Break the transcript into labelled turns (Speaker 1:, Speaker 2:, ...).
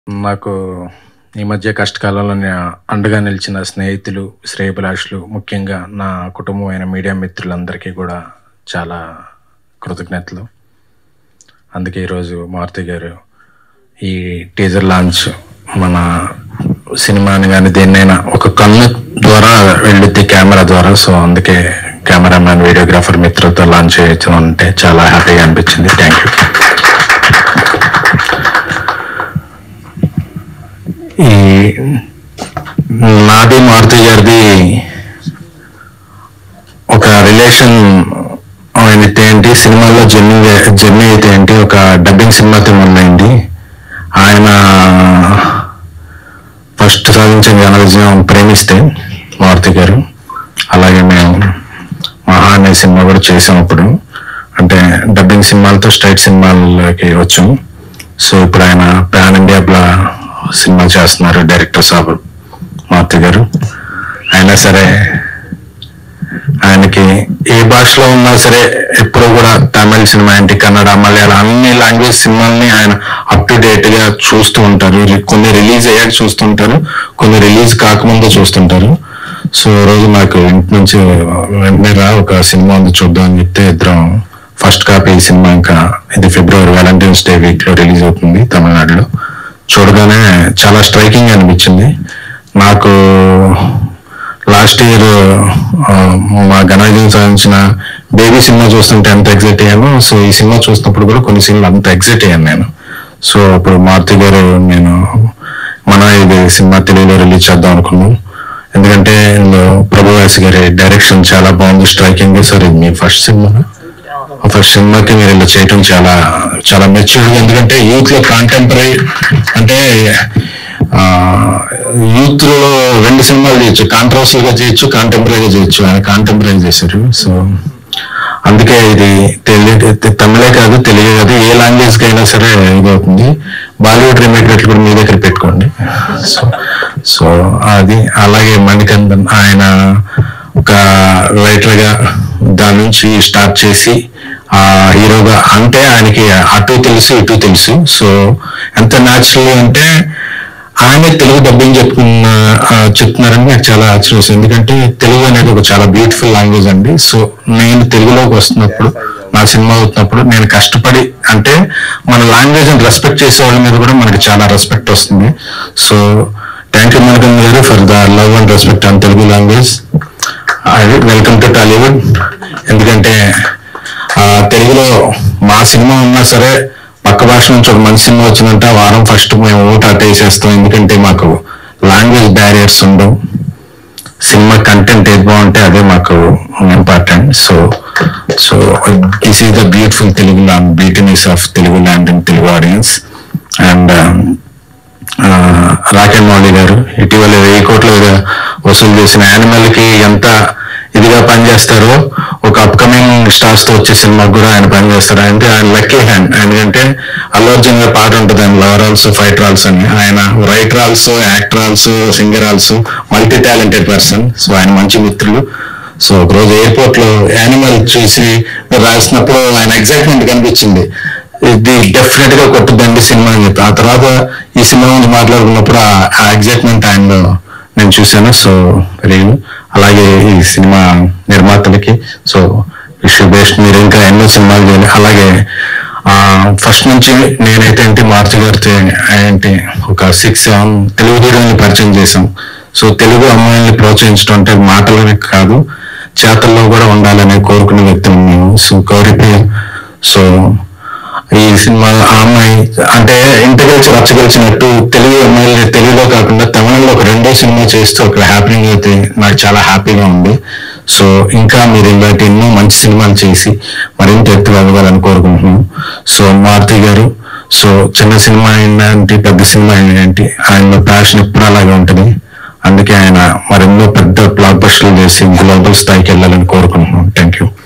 Speaker 1: నాకు ఈ మధ్య కష్టకాలంలో నే- అండగా నిలిచిన స్నేహితులు శ్రేయభిలాషులు ముఖ్యంగా నా కుటుంబమైన మీడియా మిత్రులందరికీ కూడా చాలా కృతజ్ఞతలు అందుకే ఈరోజు మారుతి గారు ఈ టీజర్ లాంచ్ మన సినిమాని కానీ దేన్నైనా ఒక కన్ను ద్వారా వెళ్ళిద్ది కెమెరా ద్వారా సో అందుకే కెమెరామ్యాన్ వీడియోగ్రాఫర్ మిత్రులతో లాంచ్ చేయొచ్చు అంటే చాలా హ్యాపీగా అనిపించింది థ్యాంక్ యూ ఈ నాది మారుతి గారిది ఒక రిలేషన్ అయితే ఏంటి సినిమాలో జర్నీ జర్నీ అయితే ఏంటి ఒక డబ్బింగ్ సినిమాతో మొన్నైంది ఆయన ఫస్ట్ సాధించిన ఘన విజయం ప్రేమిస్తే మారుతి గారు అలాగే మేము మహా అనే సినిమా కూడా చేసాం అప్పుడు అంటే డబ్బింగ్ సినిమాలతో స్ట్రైట్ సినిమాలకి వచ్చాం సో ఇప్పుడు ఆయన పాన్ ఇండియా బ్లా సినిమా చేస్తున్నారు డైరెక్టర్ సాబ్ మారుతి గారు అయినా సరే ఆయనకి ఏ భాషలో ఉన్నా సరే ఎప్పుడు కూడా తమిళ సినిమా ఏంటి కన్నడ మలయాళం అన్ని లాంగ్వేజ్ సినిమాల్ని ఆయన అప్ టు డేట్ గా చూస్తూ ఉంటారు రి- కొన్ని రిలీజ్ అయ్యాక చూస్తుంటారు కొన్ని రిలీజ్ కాకముందే చూస్తుంటారు సో రోజు నాకు ఇంటి నుంచి వెంటనే రా ఒక సినిమా ఉంది చూద్దాం అని చెప్తే ఇద్దరం ఫస్ట్ కాపీ ఈ సినిమా ఇంకా ఇది ఫిబ్రవరి వ్యాలంటైన్స్ డే వీక్ లో రిలీజ్ అవుతుంది తమిళనాడులో చూడగానే చాలా స్ట్రైకింగ్ అనిపించింది నాకు లాస్ట్ ఇయర్ మా ఘనవిజయం సాధించిన బేబీ సినిమా చూస్తుంటే ఎంత ఎగ్జైట్ అయ్యాను సో ఈ సినిమా చూసినప్పుడు కూడా కొన్ని సీన్లు అంత ఎగ్జైట్ అయ్యాను నేను సో అప్పుడు మారుతి గారు నేను మన ఇది సినిమా తెలుగులో రిలీజ్ చేద్దాం అనుకున్నాం ఎందుకంటే ఇందులో ప్రభువాసి గారి డైరెక్షన్ చాలా బాగుంది స్ట్రైకింగ్ సార్ ఇది మీ ఫస్ట్ సినిమా ఫస్ట్ సినిమాకి మీరు ఇలా చేయటం చాలా చాలా మెచ్యూర్డ్ ఎందుకంటే యూత్ లో కాంటెంపరీ అంటే యూత్ లో రెండు సినిమాలు చేయొచ్చు కాంట్రవర్సల్ గా చేయొచ్చు కాంటెంపరీగా చేయొచ్చు ఆయన కాంటెంపరీ చేశారు సో అందుకే ఇది తెలి తమిళే కాదు తెలుగే కాదు ఏ లాంగ్వేజ్ కి అయినా సరే ఇదవుతుంది బాలీవుడ్ రీమేక్ రేట్లు కూడా మీ దగ్గర పెట్టుకోండి సో సో అది అలాగే మణికందన్ ఆయన ఒక రైటర్ గా దాని నుంచి స్టార్ట్ చేసి ఆ హీరోగా అంటే ఆయనకి అటు తెలుసు ఇటు తెలుసు సో ఎంత న్యాచురల్ అంటే ఆయన తెలుగు డబ్బింగ్ చెప్పుకున్న ఆ, చెప్తున్నారని నాకు చాలా ఆశ్చర్యం వేసింది. ఎందుకంటే తెలుగు అనేది ఒక చాలా బ్యూటిఫుల్ లాంగ్వేజ్ అండి సో నేను తెలుగులోకి వస్తున్నప్పుడు నా సినిమా అవుతున్నప్పుడు నేను కష్టపడి అంటే మన లాంగ్వేజ్ రెస్పెక్ట్ చేసే వాళ్ళ మీద కూడా మనకి చాలా రెస్పెక్ట్ వస్తుంది so thank you Manikanda garu for the love and respect on Telugu language welcome to Tollywood ఎందుకంటే ఆ, తెలుగులో మా సినిమా ఉన్నా సరే పక్క భాష నుంచి ఒక మంచి సినిమా వచ్చిందంటే ఆ వారం ఫస్ట్ మేము ఓటు అట్టేసేస్తాం ఎందుకంటే మాకు లాంగ్వేజ్ బ్యారియర్స్ ఉండవు సినిమా కంటెంట్ ఏది బాగుంటే అదే మాకు important so so this is the beautiful Telugu land beautiness of Telugu land and Telugu audience and rocket Mouli garu ఇటీవల వెయ్యి కోట్లు వసూలు చేసిన యానిమల్ కి ఎంత ఇదిగా పనిచేస్తారో ఒక అప్కమింగ్ స్టార్స్ తో వచ్చే సినిమాకి కూడా ఆయన పనిచేస్తారు అంటే ఆయన లక్కీ హ్యాండ్ ఎందుకంటే అల్లు అర్జున్ గారి పాట ఉంటుంది ఆయన లవర్ ఆల్సో ఫైటర్ ఆల్సో అని ఆయన writer also actor also singer also multi talented person so ఆయన మంచి మిత్రులు సో ఒక రోజు ఎయిర్పోర్ట్ లో యానిమల్ చూసి రాసినప్పుడు ఆయన ఎగ్జైట్మెంట్ కనిపించింది ఇది డెఫినెట్ గా కొట్టుదండి సినిమా అని చెప్పి ఆ తర్వాత ఈ సినిమా గురించి మాట్లాడుకున్నప్పుడు ఆ- ఆ ఎగ్జైట్మెంట్ ఆయనలో నేను చూశాను సో రియల్ అలాగే ఈ సినిమా నిర్మాతలకి సో విష్ బెస్ట్ మీరు ఇంకా ఎన్నో సినిమాలు చేయాలి అలాగే ఫస్ట్ నుంచి నేనైతే ఏంటి మార్చి గారితో ఏంటి ఒక సిక్స్ సెవెన్ తెలుగు హీరోని పరిచయం చేశాం సో తెలుగు అమ్మాయిల్ని ప్రోత్సహించడం అంటే మాటలనే కాదు చేతల్లో కూడా ఉండాలని కోరుకునే వ్యక్తులు మేము సో గౌరీ సో ఈ సినిమా ఆ అమ్మాయి అంటే ఇంటి కలిసి రచ్చగలిచినట్టు తెలుగు అమ్మాయిలు తెలుగులో కాకుండా తమిళంలో ఒక రెండో సినిమా చేస్తూ ఒక హ్యాపీనింగ్ అయితే నాకు చాలా హ్యాపీగా ఉంది సో ఇంకా మీరు ఇలాంటి ఎన్నో మంచి సినిమాలు చేసి మరింత ఎత్తు వెళ్ళాలని కోరుకుంటున్నాను సో మారుతి గారు సో చిన్న సినిమా ఏంటి పెద్ద సినిమా ఏంటి ఆయన ప్యాషన్ ఎప్పుడు అలాగే ఉంటుంది అందుకే ఆయన మరెన్నో పెద్ద బ్లాక్ బస్టర్లు చేసి గ్లోబల్ స్థాయికి వెళ్ళాలని కోరుకుంటున్నాను థ్యాంక్ యూ